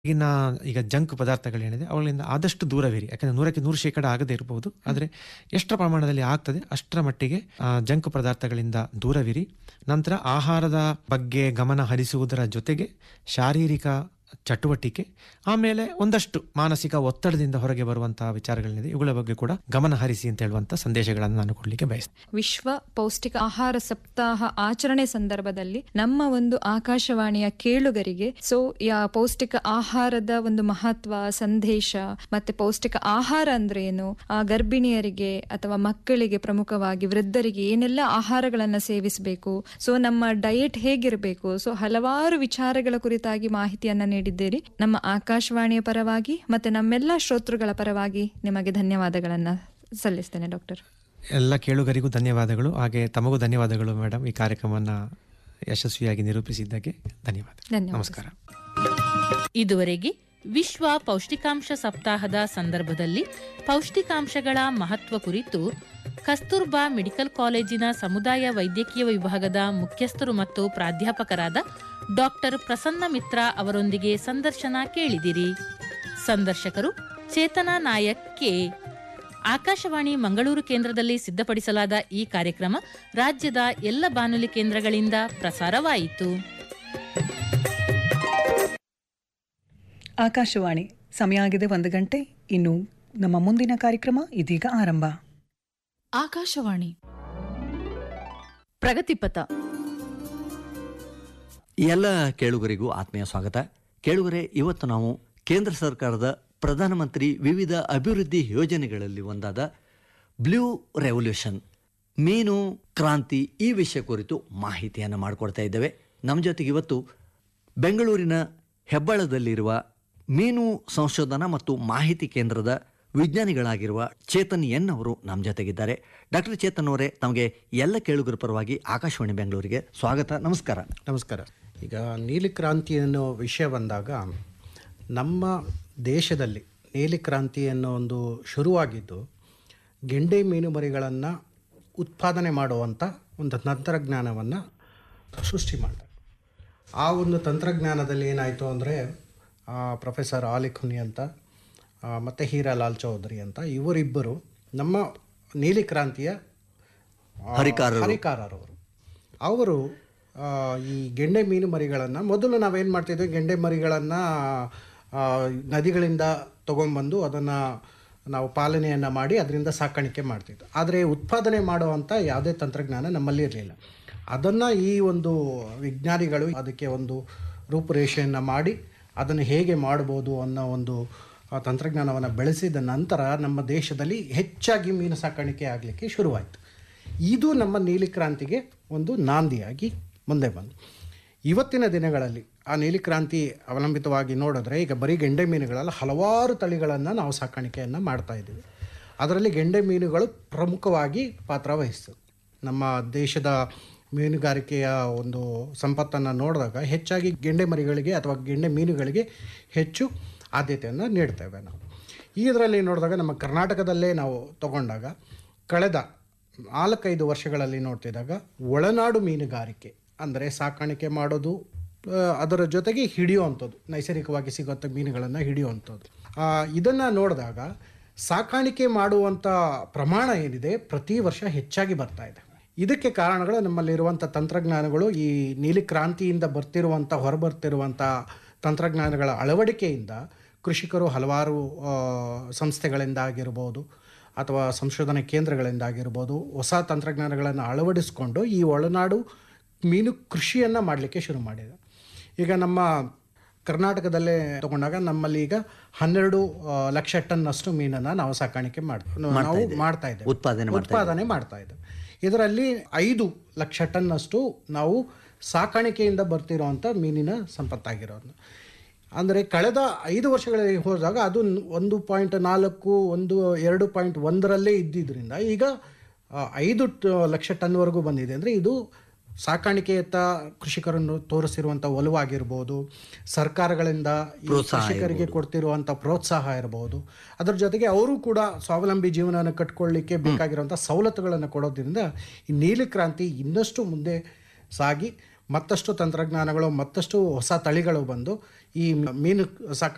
ಈಗಿನ ಈಗ ಜಂಕ್ ಪದಾರ್ಥಗಳೇನಿದೆ ಅವುಗಳಿಂದ ಆದಷ್ಟು ದೂರವಿರಿ ಯಾಕಂದ್ರೆ ನೂರಕ್ಕೆ ನೂರು ಶೇಕಡ ಆಗದೇ ಇರಬಹುದು ಆದರೆ ಎಷ್ಟರ ಪ್ರಮಾಣದಲ್ಲಿ ಆಗ್ತದೆ ಅಷ್ಟರ ಮಟ್ಟಿಗೆ ಆ, ಜಂಕ್ ಪದಾರ್ಥಗಳಿಂದ ದೂರವಿರಿ ನಂತರ ಆಹಾರದ ಬಗ್ಗೆ ಗಮನ ಹರಿಸುವುದರ ಜೊತೆಗೆ ಶಾರೀರಿಕ ಚಟುವಟಿಕೆ ಆಮೇಲೆ ಒಂದಷ್ಟು ಮಾನಸಿಕ ಒತ್ತಡದಿಂದ ಹೊರಗೆ ಬರುವಂತಹ ವಿಚಾರಗಳೇನಿದೆ ಇವುಗಳ ಬಗ್ಗೆ ಕೂಡ ಗಮನ ಹರಿಸಿ ಅಂತ ಹೇಳುವಂತ ಸಂದೇಶಗಳನ್ನು ನಾನು ಕೊಡಲಿಕ್ಕೆ ಬಯಸ್ತೇನೆ ವಿಶ್ವ ಪೌಷ್ಟಿಕ ಆಹಾರ ಸಪ್ತಾಹ ಆಚರಣೆ ಸಂದರ್ಭದಲ್ಲಿ ನಮ್ಮ ಒಂದು ಆಕಾಶವಾಣಿಯ ಕೇಳುಗರಿಗೆ ಸೊ ಯಾ ಪೌಷ್ಟಿಕ ಆಹಾರದ ಒಂದು ಮಹತ್ವ ಸಂದೇಶ ಮತ್ತೆ ಪೌಷ್ಟಿಕ ಆಹಾರ ಅಂದ್ರೆ ಏನು ಆ ಗರ್ಭಿಣಿಯರಿಗೆ ಅಥವಾ ಮಕ್ಕಳಿಗೆ ಪ್ರಮುಖವಾಗಿ ವೃದ್ಧರಿಗೆ ಏನೆಲ್ಲ ಆಹಾರಗಳನ್ನ ಸೇವಿಸಬೇಕು ಸೊ ನಮ್ಮ ಡಯಟ್ ಹೇಗಿರಬೇಕು ಸೊ ಹಲವಾರು ವಿಚಾರಗಳ ಕುರಿತಾಗಿ ಮಾಹಿತಿಯನ್ನ ನೀಡಿದ್ದೀರಿ ನಮ್ಮ ಆಕಾಶವಾಣಿಯ ಪರವಾಗಿ ಮತ್ತೆ ನಮ್ಮೆಲ್ಲ ಶ್ರೋತೃಗಳ ಪರವಾಗಿ ನಿಮಗೆ ಧನ್ಯವಾದಗಳನ್ನ ಸಲ್ಲಿಸ್ತೇನೆ ಡಾಕ್ಟರ್ ಎಲ್ಲ ಕೇಳುಗರಿಗೂ ಧನ್ಯವಾದಗಳು ಹಾಗೆ ತಮಗೂ ಧನ್ಯವಾದಗಳು ಮೇಡಮ್ ಈ ಕಾರ್ಯಕ್ರಮವನ್ನು ಯಶಸ್ವಿಯಾಗಿ ನಿರೂಪಿಸಿದ್ದಕ್ಕೆ ಧನ್ಯವಾದ ಧನ್ಯವಾದ. ನಮಸ್ಕಾರ ಇದುವರೆಗೆ ವಿಶ್ವ ಪೌಷ್ಟಿಕಾಂಶ ಸಪ್ತಾಹದ ಸಂದರ್ಭದಲ್ಲಿ ಪೌಷ್ಟಿಕಾಂಶಗಳ ಮಹತ್ವ ಕುರಿತು ಕಸ್ತೂರ್ಬಾ ಮೆಡಿಕಲ್ ಕಾಲೇಜಿನ ಸಮುದಾಯ ವೈದ್ಯಕೀಯ ವಿಭಾಗದ ಮುಖ್ಯಸ್ಥರು ಮತ್ತು ಪ್ರಾಧ್ಯಾಪಕರಾದ ಡಾಕ್ಟರ್ ಪ್ರಸನ್ನ ಮಿತ್ರ ಅವರೊಂದಿಗೆ ಸಂದರ್ಶನ ಕೇಳಿದಿರಿ ಸಂದರ್ಶಕರು ಚೇತನಾ ನಾಯಕ್ ಕೆ ಆಕಾಶವಾಣಿ ಮಂಗಳೂರು ಕೇಂದ್ರದಲ್ಲಿ ಸಿದ್ಧಪಡಿಸಲಾದ ಈ ಕಾರ್ಯಕ್ರಮ ರಾಜ್ಯದ ಎಲ್ಲ ಬಾನುಲಿ ಕೇಂದ್ರಗಳಿಂದ ಪ್ರಸಾರವಾಯಿತು ಆಕಾಶವಾಣಿ ಸಮಯ ಆಗಿದೆ ಒಂದು ಗಂಟೆ ಇನ್ನು ನಮ್ಮ ಮುಂದಿನ ಕಾರ್ಯಕ್ರಮ ಇದೀಗ ಆರಂಭ ಆಕಾಶವಾಣಿ ಪ್ರಗತಿಪಥ ಎಲ್ಲ ಕೇಳುಗರಿಗೂ ಆತ್ಮೀಯ ಸ್ವಾಗತ ಕೇಳುಗರೆ ಇವತ್ತು ನಾವು ಕೇಂದ್ರ ಸರ್ಕಾರದ ಪ್ರಧಾನಮಂತ್ರಿ ವಿವಿಧ ಅಭಿವೃದ್ಧಿ ಯೋಜನೆಗಳಲ್ಲಿ ಒಂದಾದ ಬ್ಲೂ ರೆವಲ್ಯೂಷನ್ ಮೀನು ಕ್ರಾಂತಿ ಈ ವಿಷಯ ಕುರಿತು ಮಾಹಿತಿಯನ್ನು ಮಾಡಿಕೊಡ್ತಾ ಇದ್ದೇವೆ ನಮ್ಮ ಜೊತೆಗೆ ಇವತ್ತು ಬೆಂಗಳೂರಿನ ಹೆಬ್ಬಳದಲ್ಲಿರುವ ಮೀನು ಸಂಶೋಧನಾ ಮತ್ತು ಮಾಹಿತಿ ಕೇಂದ್ರದ ವಿಜ್ಞಾನಿಗಳಾಗಿರುವ ಚೇತನ್ ಎನ್ ಅವರು ನಮ್ಮ ಜೊತೆಗಿದ್ದಾರೆ ಡಾಕ್ಟರ್ ಚೇತನ್ ಅವರೇ ತಮಗೆ ಎಲ್ಲ ಕೇಳುಗರ ಪರವಾಗಿ ಆಕಾಶವಾಣಿ ಬೆಂಗಳೂರಿಗೆ ಸ್ವಾಗತ ನಮಸ್ಕಾರ ನಮಸ್ಕಾರ ಈಗ ನೀಲಿ ಕ್ರಾಂತಿ ಅನ್ನೋ ವಿಷಯ ಬಂದಾಗ ನಮ್ಮ ದೇಶದಲ್ಲಿ ನೀಲಿ ಕ್ರಾಂತಿ ಅನ್ನೋ ಒಂದು ಶುರುವಾಗಿದ್ದು ಗೆಂಡೆ ಮೀನು ಮರಿಗಳನ್ನು ಉತ್ಪಾದನೆ ಮಾಡುವಂಥ ಒಂದು ತಂತ್ರಜ್ಞಾನವನ್ನು ಸೃಷ್ಟಿ ಮಾಡ್ತಾರೆ ಆ ಒಂದು ತಂತ್ರಜ್ಞಾನದಲ್ಲಿ ಏನಾಯಿತು ಅಂದರೆ ಪ್ರೊಫೆಸರ್ ಆಲಿ ಖುನಿ ಅಂತ ಆ, ಮತ್ತು ಹೀರಾಲಾಲ್ ಚೌಧರಿ ಅಂತ ಇವರಿಬ್ಬರು ನಮ್ಮ ನೀಲಿ ಕ್ರಾಂತಿಯ ಆ, ಹರಿಕಾರರು. ಹರಿಕಾರರವರು ಅವರು ಆ, ಈ ಗೆಂಡೆ ಮೀನು ಮರಿಗಳನ್ನು ಮೊದಲು ನಾವೇನು ಮಾಡ್ತಿದ್ವಿ ಗೆಂಡೆ ಮರಿಗಳನ್ನು ನದಿಗಳಿಂದ ತೊಗೊಂಬಂದು ಅದನ್ನು ನಾವು ಪಾಲನೆಯನ್ನು ಮಾಡಿ ಅದರಿಂದ ಸಾಕಾಣಿಕೆ ಮಾಡ್ತಿದ್ವಿ ಆದರೆ ಉತ್ಪಾದನೆ ಮಾಡುವಂಥ ಯಾವುದೇ ತಂತ್ರಜ್ಞಾನ ನಮ್ಮಲ್ಲಿ ಇರಲಿಲ್ಲ ಅದನ್ನು ಈ ಒಂದು ವಿಜ್ಞಾನಿಗಳು ಅದಕ್ಕೆ ಒಂದು ರೂಪುರೇಷೆಯನ್ನು ಮಾಡಿ ಅದನ್ನು ಹೇಗೆ ಮಾಡ್ಬೋದು ಅನ್ನೋ ಒಂದು ಆ ತಂತ್ರಜ್ಞಾನವನ್ನು ಬೆಳೆಸಿದ ನಂತರ ನಮ್ಮ ದೇಶದಲ್ಲಿ ಹೆಚ್ಚಾಗಿ ಮೀನು ಸಾಕಾಣಿಕೆ ಆಗಲಿಕ್ಕೆ ಶುರುವಾಯಿತು ಇದು ನಮ್ಮ ನೀಲಿ ಕ್ರಾಂತಿಗೆ ಒಂದು ನಾಂದಿಯಾಗಿ ಮುಂದೆ ಬಂದು ಇವತ್ತಿನ ದಿನಗಳಲ್ಲಿ ಆ ನೀಲಿ ಕ್ರಾಂತಿ ಅವಲಂಬಿತವಾಗಿ ನೋಡಿದ್ರೆ ಈಗ ಬರೀ ಗೆಂಡೆ ಮೀನುಗಳಲ್ಲ ಹಲವಾರು ತಳಿಗಳನ್ನು ನಾವು ಸಾಕಾಣಿಕೆಯನ್ನು ಮಾಡ್ತಾ ಇದ್ದೀವಿ ಅದರಲ್ಲಿ ಗೆಂಡೆ ಮೀನುಗಳು ಪ್ರಮುಖವಾಗಿ ಪಾತ್ರ ವಹಿಸ್ತದೆ ನಮ್ಮ ದೇಶದ ಮೀನುಗಾರಿಕೆಯ ಒಂದು ಸಂಪತ್ತನ್ನು ನೋಡಿದಾಗ ಹೆಚ್ಚಾಗಿ ಗೆಂಡೆ ಮರಿಗಳಿಗೆ ಅಥವಾ ಗೆಂಡೆ ಮೀನುಗಳಿಗೆ ಹೆಚ್ಚು ಆದ್ಯತೆಯನ್ನು ನೀಡ್ತೇವೆ ನಾವು ಇದರಲ್ಲಿ ನೋಡಿದಾಗ ನಮ್ಮ ಕರ್ನಾಟಕದಲ್ಲೇ ನಾವು ತಗೊಂಡಾಗ ಕಳೆದ ನಾಲ್ಕೈದು ವರ್ಷಗಳಲ್ಲಿ ನೋಡ್ತಿದ್ದಾಗ ಒಳನಾಡು ಮೀನುಗಾರಿಕೆ ಅಂದರೆ ಸಾಕಾಣಿಕೆ ಮಾಡೋದು ಆ, ಅದರ ಜೊತೆಗೆ ಹಿಡಿಯುವಂಥದ್ದು ನೈಸರ್ಗಿಕವಾಗಿ ಸಿಗುವಂಥ ಮೀನುಗಳನ್ನು ಹಿಡಿಯುವಂಥದ್ದು ಇದನ್ನು ನೋಡಿದಾಗ ಸಾಕಾಣಿಕೆ ಮಾಡುವಂಥ ಪ್ರಮಾಣ ಏನಿದೆ ಪ್ರತಿ ವರ್ಷ ಹೆಚ್ಚಾಗಿ ಬರ್ತಾ ಇದೆ ಇದಕ್ಕೆ ಕಾರಣಗಳು ನಮ್ಮಲ್ಲಿರುವಂಥ ತಂತ್ರಜ್ಞಾನಗಳು ಈ ನೀಲಿ ಕ್ರಾಂತಿಯಿಂದ ಬರ್ತಿರುವಂಥ ಹೊರಬರ್ತಿರುವಂಥ ತಂತ್ರಜ್ಞಾನಗಳ ಅಳವಡಿಕೆಯಿಂದ ಕೃಷಿಕರು ಹಲವಾರು ಆ, ಸಂಸ್ಥೆಗಳಿಂದ ಆಗಿರ್ಬೋದು ಅಥವಾ ಸಂಶೋಧನಾ ಕೇಂದ್ರಗಳಿಂದ ಆಗಿರ್ಬೋದು ಹೊಸ ತಂತ್ರಜ್ಞಾನಗಳನ್ನು ಅಳವಡಿಸಿಕೊಂಡು ಈ ಒಳನಾಡು ಮೀನು ಕೃಷಿಯನ್ನು ಮಾಡಲಿಕ್ಕೆ ಶುರು ಮಾಡಿದೆ ಈಗ ನಮ್ಮ ಕರ್ನಾಟಕದಲ್ಲೇ ತಗೊಂಡಾಗ ನಮ್ಮಲ್ಲಿ ಈಗ ಹನ್ನೆರಡು ಆ, ಲಕ್ಷ ಟನ್ನಷ್ಟು ಮೀನನ್ನು ನಾವು ಸಾಕಾಣಿಕೆ ಮಾಡಿ ನಾವು ಮಾಡ್ತಾ ಇದ್ದೇವೆ ಉತ್ಪಾದನೆ ಮಾಡ್ತಾ ಉತ್ಪಾದನೆ ಮಾಡ್ತಾ ಇದ್ದೇವೆ ಇದರಲ್ಲಿ ಐದು ಲಕ್ಷ ಟನ್ನಷ್ಟು ನಾವು ಸಾಕಾಣಿಕೆಯಿಂದ ಬರ್ತಿರೋವಂಥ ಮೀನಿನ ಸಂಪತ್ತಾಗಿರೋದು ಅಂದರೆ ಕಳೆದ ಐದು ವರ್ಷಗಳಲ್ಲಿ ಹೋದಾಗ ಅದು ನ್- ಒಂದು ಪಾಯಿಂಟ್ ನಾಲ್ಕು ಒಂದು ಎರಡು ಪಾಯಿಂಟ್ ಒಂದರಲ್ಲೇ ಇದ್ದಿದ್ದರಿಂದ ಈಗ ಆ, ಐದು ಟ- ಲಕ್ಷ ಟನ್ವರೆಗೂ ಬಂದಿದೆ ಅಂದರೆ ಇದು ಸಾಕಾಣಿಕೆಯತ್ತ ಕೃಷಿಕರನ್ನು ತೋರಿಸಿರುವಂಥ ಒಲವಾಗಿರ್ಬೋದು ಸರ್ಕಾರಗಳಿಂದ ಈ ಕೃಷಿಕರಿಗೆ ಕೊಡ್ತಿರುವಂಥ ಪ್ರೋತ್ಸಾಹ ಇರಬಹುದು ಅದರ ಜೊತೆಗೆ ಅವರು ಕೂಡ ಸ್ವಾವಲಂಬಿ ಜೀವನವನ್ನು ಕಟ್ಕೊಳ್ಳಿಕ್ಕೆ ಬೇಕಾಗಿರುವಂಥ ಸವಲತ್ತುಗಳನ್ನು ಕೊಡೋದ್ರಿಂದ ಈ ನೀಲಿ ಕ್ರಾಂತಿ ಇನ್ನಷ್ಟು ಮುಂದೆ ಸಾಗಿ ಮತ್ತಷ್ಟು ತಂತ್ರಜ್ಞಾನಗಳು ಮತ್ತಷ್ಟು ಹೊಸ ತಳಿಗಳು ಬಂದು ಈ ಮೀನು ಸಾಕಾಣಿಕೆ